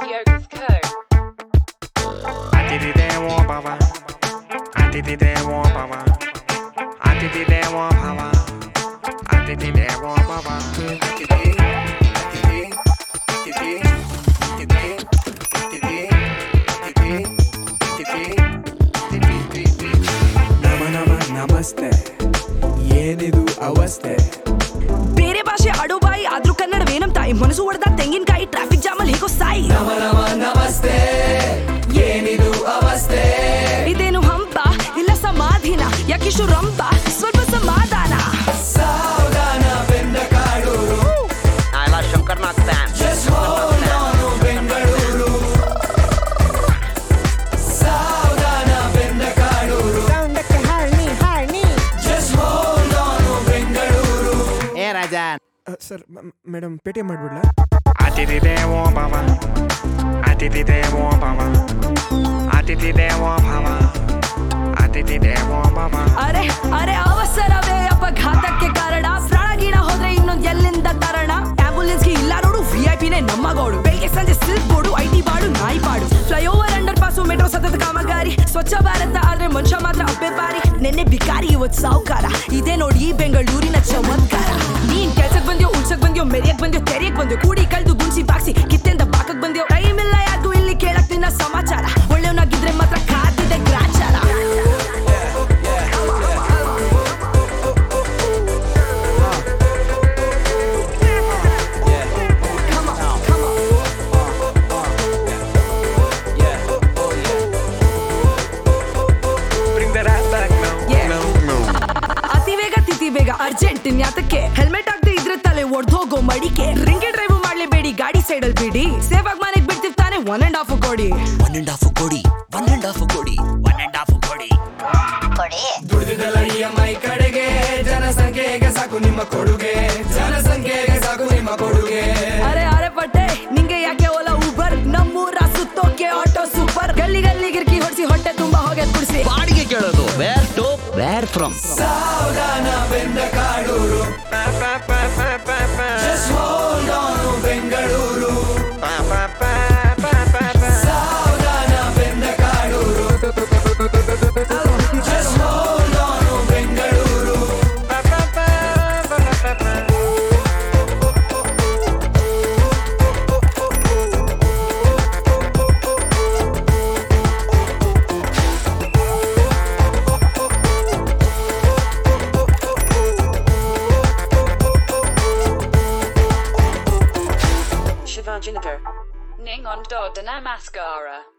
Yoga's Co. 아디디대워 봐봐 아디디대워 봐봐 아디디대워 봐봐 아디디대워 봐봐 ನಮ ನಮ ನಮಸ್ತೆ ಏನಿದು ಅವಸ್ಥೆ ಬೇರೆ ಭಾಷೆ ಆಡೋ ಬಾಯಿ ಆದ್ರೂ ಕನ್ನಡವೇನಂ ತಾಯಿ ಮನಸ್ಸು ಹೊಡೆದ ತೆಂಗಿನಕಾಯಿ ಟ್ರಾಫಿಕ್ ಜಾಮಲ್ಲಿ ಹೇಗೋ ಸಾಯಿ ನಮ ನಮ ನಮಸ್ತೆ ಏನಿದು ಅವಸ್ಥೆ ಇದೇನು ಹಂಪ ಇಲ್ಲ ಸಮಾಧಿನ ಯಾಕಿಷ್ಟು ರಂಪ ಸ್ವಲ್ಪ ಸಮಾಧಾನ ಸಾವಧಾನ ಬೆಂದ Kadur I love Shankarnath fan. Just hold on, Bengaluru ಸಾವಧಾನ ಬೆಂದ ಕಾಡೂರು Just hold on, Bengaluru Hey Raja. Sir madam Paytm ಮಾಡಿಬಿಡ್ಲಾ 아디디대워 봐봐 아디디대워 봐봐 아디디대워 봐봐 아디디대워 봐봐 ಅರೆ ಅರೆ ಅವಸರವೇ ಅಪಘಾತಕ್ಕೆ ಕಾರಣ ಪ್ರಾಣ ಗೀಣ ಹೋದ್ರೆ ಇನ್ನೊಂದ್ ಎಲ್ಲಿಂದ ತರಣ ಆಂಬುಲೆನ್ಸ್ಗೆ ಇಲ್ಲ ನೋಡು ವಿ ಐ ಪಿನೇ ನಮ್ಮ ಗೋಡು ಬೆಳಿಗ್ಗೆ ಸಂಜೆ ಸಿಲ್ಕ್ ಬೋರ್ಡು ಐ ಟಿ ಬಾಡು ನಾಯಿ ಪಾಡು ಫ್ಲೈಓವರ್ ಅಂಡರ್ ಪಾಸು ಮೆಟ್ರೋ ಸತತ ಕಾಮಗಾರಿ ಸ್ವಚ್ಛ ಭಾರತ ಆದ್ರೆ ಮನುಷ್ಯ ಮಾತ್ರ ಅಪ್ಪೆ ಬಾರಿ ನೆನ್ನೆ ಬಿಕಾರಿ ಇವತ್ ಸಾವುಕಾರ ಇದೇ ನೋಡಿ ಈ ಬೆಂಗಳೂರಿನ ಚಮತ್ಕಾರ ನೀನ್ ಕೆಲ್ಸಕ್ ಬಂದ್ಯೋ ಉಳ್ಸಕ್ ಬಂದ್ಯೋ ಮೆರಿಯಕ್ ಬಂದ್ಯೋ ತೆರೆಯಕ್ ಬಂದ್ಯೋ ಕೂಡಿ ಕಳ್ದು ಗುಂಸಿ ಬಾಕ್ಸಿ ಕಿತ್ತೆಂದ ಬಾಕಕ್ ಬಂದ್ಯೋ ಟೈಮ್ ಇಲ್ಲ ಯಾಕು ಇಲ್ಲಿ ಕೇಳಕ್ ನಿನ್ನ ಸಮಾಚಾರ ಒಳ್ಳೆಯವನಾಗಿದ್ರೆ ಮಾತ್ರ ಕಾದಿದೆ ಗ್ರಾಚಾರ Bring that ass back now Yeah. no no ಅತಿ ವೇಗ ತಿಥಿ ಬೇಗ ಅರ್ಜೆಂಟ್ ಯಾತಕ್ಕೆ ಹೆಲ್ಮೆಟ್ ಆಗದೆ ಇದ್ರೆ ತಲೆ ಒಡ್ದೋಗೋ ಮಡಿಕೆ ರಿಂಗೆ ಡ್ರೈವ್ ಮಾಡ್ಲೇಬೇಡಿ ಗಾಡಿ ಸೈಡ್ ಅಲ್ಲಿ ಬಿಡಿ ಸೇವ್ ಆಗಿ ಮನೆಗೆ ಬಿಡ್ತಿರ್ತಾನೆ ಒನ್ ಅಂಡ್ ಹಾಫ್ ಕೊಡಿ ಒನ್ ಅಂಡ್ ಹಾಫ್ ಕೊಡಿ ಒನ್ ಅಂಡ್ ಹಾಫ್ ಕೊಡಿ ಒನ್ ಅಂಡ್ ಹಾಫ್ ಕೊಡಿ ದುಡಿದಲ್ಲ ಇ ಎಂ ಐ ಕಡೆಗೆ ಜನಸಂಖ್ಯೆಗೆ ಸಾಕು ನಿಮ್ಮ ಕೊಡುಗೆ ಜನಸಂಖ್ಯೆಗೆ ಸಾಕು ನಿಮ್ಮ ಕೊಡುಗೆ ಅರೆ ಅರೆ ಪಟ್ಟೆ ನಿಂಗೆ ಯಾಕೆ ಓಲಾ ಊಬರ್ ನಮ್ಮೂರ ಸುತ್ತೋಕೆ ಆಟೋ ಸೂಪರ್ ಗಲ್ಲಿ ಗಲ್ಲಿ ಗಿರ್ಕಿ ಹೊಡ್ಸಿ ಹೊಟ್ಟೆ ತುಂಬಾ ಹೋಗಿ ಕುಡಿಸಿ ಬಾಡಿಗೆ ಕೇಳೋದು ವೇರ್ ಟು ವೇರ್ ಫ್ರಮ್ ಸಾವಧಾನ ಬೆಂದ ಕಾಡೂರು Just hold on, ಬೆಂಗಳೂರು ಸಾವಧಾನ ಬೆಂದ ಕಾಡೂರು Just hold on, Bengaluru Shivajinagar. Ning on Dodana Mascara.